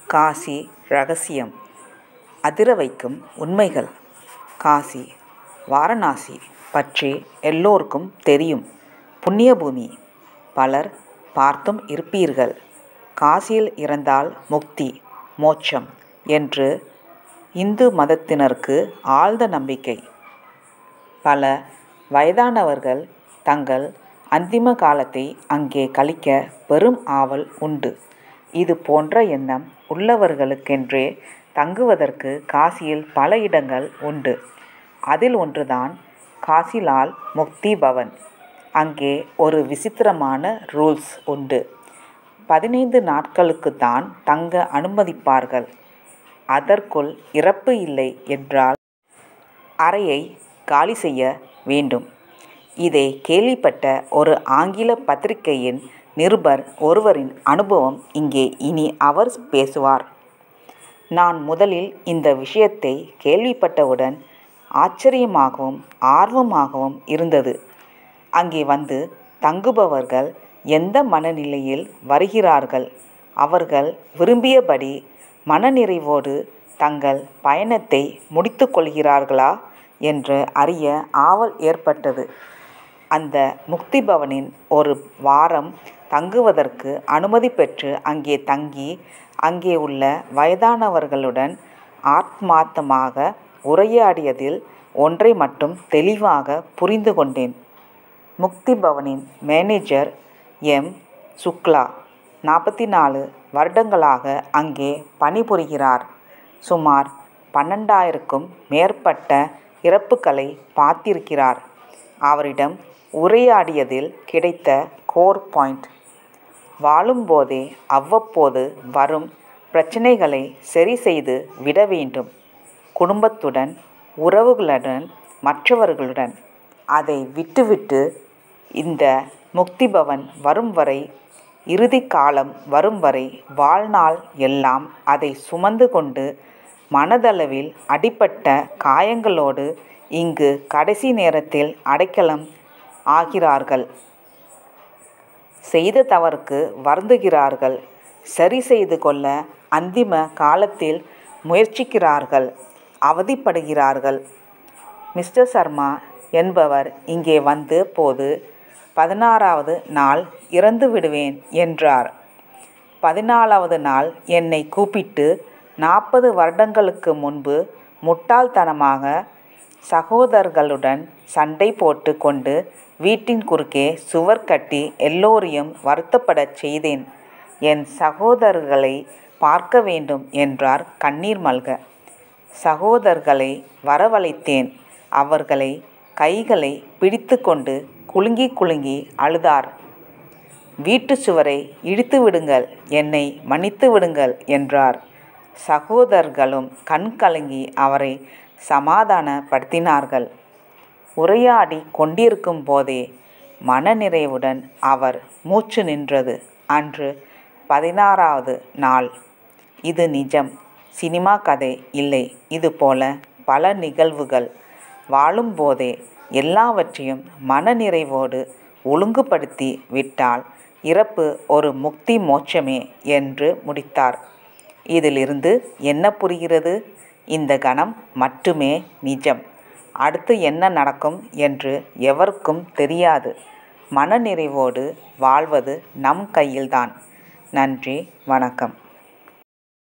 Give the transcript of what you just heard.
காசி ரகசியம் அதிர வைக்கும் உண்மைகள் காசி வாரணாசி பற்றி எல்லோருக்கும் தெரியும் புண்ணிய பூமி பலர் பார்த்தும் இருப்பீர்கள் காசியில் இறந்தால் முக்தி மோட்சம் என்று இந்து மதத்தினருக்கு ஆழ்ந்த நம்பிக்கை பல வயதானவர்கள் தங்கள் அந்திம காலத்தை அங்கே கழிக்க பெரும் ஆவல் உண்டு இது போன்ற எண்ணம் உள்ளவர்களுக்கென்றே தங்குவதற்கு காசியில் பல இடங்கள் உண்டு அதில் ஒன்றுதான் காசிலால் முக்தி பவன் அங்கே ஒரு விசித்திரமான ரூல்ஸ் உண்டு பதினைந்து நாட்களுக்குத்தான் தங்க அனுமதிப்பார்கள் அதற்குள் இறப்பு இல்லை என்றால் அறையை காலி செய்ய வேண்டும் இதை கேள்விப்பட்ட ஒரு ஆங்கில பத்திரிகையின் நிருபர் ஒருவரின் அனுபவம் இங்கே இனி அவர் பேசுவார் நான் முதலில் இந்த விஷயத்தை கேள்விப்பட்டவுடன் ஆச்சரியமாகவும் ஆர்வமாகவும் இருந்தது அங்கே வந்து தங்குபவர்கள் எந்த மனநிலையில் வருகிறார்கள் அவர்கள் விரும்பியபடி மனநிறைவோடு தங்கள் பயணத்தை முடித்து கொள்கிறார்களா என்று அறிய ஆவல் ஏற்பட்டது அந்த முக்தி பவனின் ஒரு வாரம் தங்குவதற்கு அனுமதி பெற்று அங்கே தங்கி அங்கே உள்ள வயதானவர்களுடன் ஆத்மார்த்தமாக உரையாடியதில் ஒன்றை மட்டும் தெளிவாக புரிந்து கொண்டேன் முக்தி பவனின் மேனேஜர் எம் சுக்லா நாற்பத்தி நாலு வருடங்களாக அங்கே பணிபுரிகிறார் சுமார் பன்னெண்டாயிரக்கும் மேற்பட்ட இறப்புகளை பார்த்திருக்கிறார் அவரிடம் உரையாடியதில் கிடைத்த கோர் பாயிண்ட் வாழும்போதே அவ்வப்போது வரும் பிரச்சனைகளை சரி செய்து விட வேண்டும் குடும்பத்துடன் உறவுகளுடன் மற்றவர்களுடன் அதை விட்டுவிட்டு இந்த முக்தி பவன் வரும் வரை இறுதி காலம் வரும் வரை வாழ்நாள் எல்லாம் அதை சுமந்து கொண்டு மனதளவில் அடிப்பட்ட காயங்களோடு இங்கு கடைசி நேரத்தில் அடைக்கலம் ஆகிறார்கள் செய்த தவறுக்கு வருந்துகிறார்கள் சரி செய்து கொள்ள அந்திம காலத்தில் முயற்சிக்கிறார்கள் அவதிப்படுகிறார்கள் மிஸ்டர் சர்மா என்பவர் இங்கே வந்து போது பதினாறாவது நாள் இறந்து விடுவேன் என்றார் பதினாலாவது நாள் என்னை கூப்பிட்டு நாற்பது வருடங்களுக்கு முன்பு முட்டாள்தனமாக சகோதரர்களுடன் சண்டை போட்டு கொண்டு வீட்டின் குறுக்கே சுவர் கட்டி எல்லோரையும் வருத்தப்படச் செய்தேன் என் சகோதரர்களை பார்க்க வேண்டும் என்றார் கண்ணீர் மல்க சகோதரர்களை வரவழைத்தேன் அவர்களை கைகளை பிடித்து கொண்டு குலுங்கி குலுங்கி அழுதார் வீட்டு சுவரை இடித்து விடுங்கள் என்னை மன்னித்து விடுங்கள் என்றார் சகோதரர்களும் கண் கலங்கி அவரை சமாதானப்படுத்தினார்கள் உரையாடி கொண்டிருக்கும் போதே மனநிறைவுடன் அவர் மூச்சு நின்றது அன்று பதினாறாவது நாள் இது நிஜம் சினிமா கதை இல்லை இது போல பல நிகழ்வுகள் வாழும்போதே எல்லாவற்றையும் மனநிறைவோடு ஒழுங்குபடுத்தி விட்டால் இறப்பு ஒரு முக்தி மோட்சமே என்று முடித்தார் இதிலிருந்து என்ன புரிகிறது இந்த கணம் மட்டுமே நிஜம் அடுத்து என்ன நடக்கும் என்று எவருக்கும் தெரியாது மனநிறைவோடு வாழ்வது நம் கையில்தான் நன்றி வணக்கம்